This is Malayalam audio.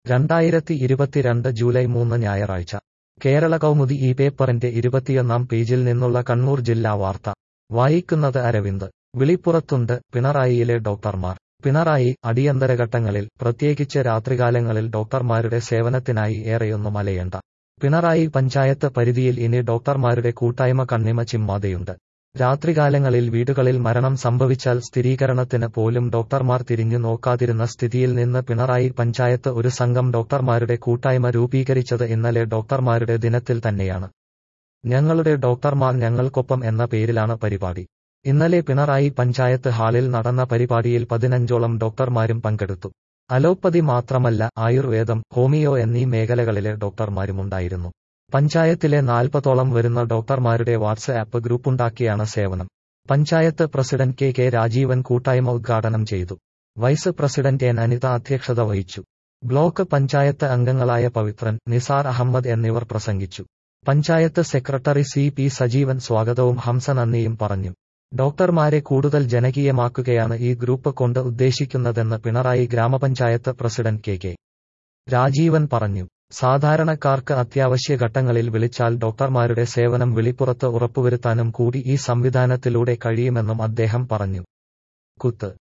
രണ്ടായിരത്തി ഇരുപത്തിരണ്ട് ജൂലൈ മൂന്ന് ഞായറാഴ്ച കേരള കൗമുദി ഈ പേപ്പറിന്റെ ഇരുപത്തിയൊന്നാം പേജിൽ നിന്നുള്ള കണ്ണൂർ ജില്ലാ വാർത്ത വായിക്കുന്നത് അരവിന്ദ് വിളിപ്പുറത്തുണ്ട് പിണറായിയിലെ ഡോക്ടർമാർ പിണറായി അടിയന്തരഘട്ടങ്ങളിൽ പ്രത്യേകിച്ച് രാത്രികാലങ്ങളിൽ ഡോക്ടർമാരുടെ സേവനത്തിനായി ഏറെയൊന്നും അലയണ്ട പിണറായി പഞ്ചായത്ത് പരിധിയിൽ ഇനി ഡോക്ടർമാരുടെ കൂട്ടായ്മ കണ്ണിമ ചിമ്മാതെയുണ്ട് രാത്രികാലങ്ങളിൽ വീടുകളിൽ മരണം സംഭവിച്ചാൽ സ്ഥിരീകരണത്തിന് പോലും ഡോക്ടർമാർ തിരിഞ്ഞു നോക്കാതിരുന്ന സ്ഥിതിയിൽ നിന്ന് പിണറായി പഞ്ചായത്ത് ഒരു സംഘം ഡോക്ടർമാരുടെ കൂട്ടായ്മ രൂപീകരിച്ചത് ഇന്നലെ ഡോക്ടർമാരുടെ ദിനത്തിൽ തന്നെയാണ് ഞങ്ങളുടെ ഡോക്ടർമാർ ഞങ്ങൾക്കൊപ്പം എന്ന പേരിലാണ് പരിപാടി ഇന്നലെ പിണറായി പഞ്ചായത്ത് ഹാളിൽ നടന്ന പരിപാടിയിൽ പതിനഞ്ചോളം ഡോക്ടർമാരും പങ്കെടുത്തു അലോപ്പതി മാത്രമല്ല ആയുർവേദം ഹോമിയോ എന്നീ മേഖലകളിലെ ഡോക്ടർമാരുമുണ്ടായിരുന്നു പഞ്ചായത്തിലെ നാൽപ്പതോളം വരുന്ന ഡോക്ടർമാരുടെ വാട്സ് ആപ്പ് ഗ്രൂപ്പുണ്ടാക്കിയാണ് സേവനം panchayat president K K Rajeevan കൂട്ടായ്മ ഉദ്ഘാടനം ചെയ്തു വൈസ് പ്രസിഡന്റ് എൻ അനിത അധ്യക്ഷത വഹിച്ചു ബ്ലോക്ക് പഞ്ചായത്ത് അംഗങ്ങളായ പവിത്രൻ നിസാർ അഹമ്മദ് എന്നിവർ പ്രസംഗിച്ചു panchayat secretary C P Sajeevan സ്വാഗതവും ഹംസ നന്ദിയും പറഞ്ഞു ഡോക്ടർമാരെ കൂടുതൽ ജനകീയമാക്കുകയാണ് ഈ ഗ്രൂപ്പ് കൊണ്ട് ഉദ്ദേശിക്കുന്നതെന്ന് പിണറായി ഗ്രാമപഞ്ചായത്ത് പ്രസിഡന്റ് കെ കെ രാജീവൻ പറഞ്ഞു സാധാരണക്കാർക്ക് അത്യാവശ്യ ഘട്ടങ്ങളിൽ വിളിച്ചാൽ ഡോക്ടർമാരുടെ സേവനം വിളിപ്പുറത്ത് ഉറപ്പുവരുത്താനും കൂടി ഈ സംവിധാനത്തിലൂടെ കഴിയുമെന്നും അദ്ദേഹം പറഞ്ഞു കുത്ത്